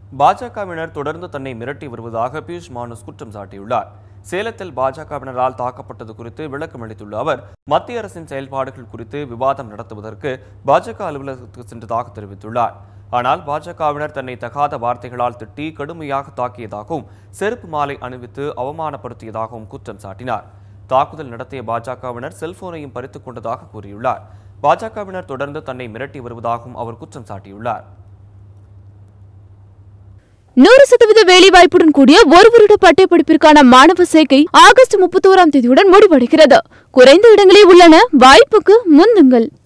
பாஜகவினர் தொடர்ந்து தன்னை மிரட்டி வருவதாக பியூஷ் மானுஸ் குற்றம் சாட்டியுள்ளார் சேலத்தில் பாஜகவினரால் தாக்கப்பட்டது குறித்து விளக்கம் அளித்துள்ள அவர் மத்திய அரசின் செயல்பாடுகள் குறித்து விவாதம் நடத்துவதற்கு பாஜக அலுவலகத்துக்கு சென்றதாக தெரிவித்துள்ளார் ஆனால் பாஜகவினர் தன்னை தகாத வார்த்தைகளால் திட்டி கடுமையாக தாக்கியதாகவும் செருப்பு மாலை அணிவித்து அவமானப்படுத்தியதாகவும் குற்றம் சாட்டினார் தாக்குதல் நடத்திய பாஜகவினர் செல்போனையும் பறித்துக் கொண்டதாக கூறியுள்ளார் பாஜகவினர் தொடர்ந்து தன்னை மிரட்டி வருவதாகவும் அவர் குற்றம் சாட்டியுள்ளார் நூறு சதவீத வேலைவாய்ப்புடன் கூடிய ஒரு வருட பட்டயப்படிப்பிற்கான மாணவ சேர்க்கை ஆகஸ்ட் முப்பத்தோராம் தேதியுடன் முடிவடைகிறது குறைந்த இடங்களே உள்ளன வாய்ப்புக்கு முந்துங்கள்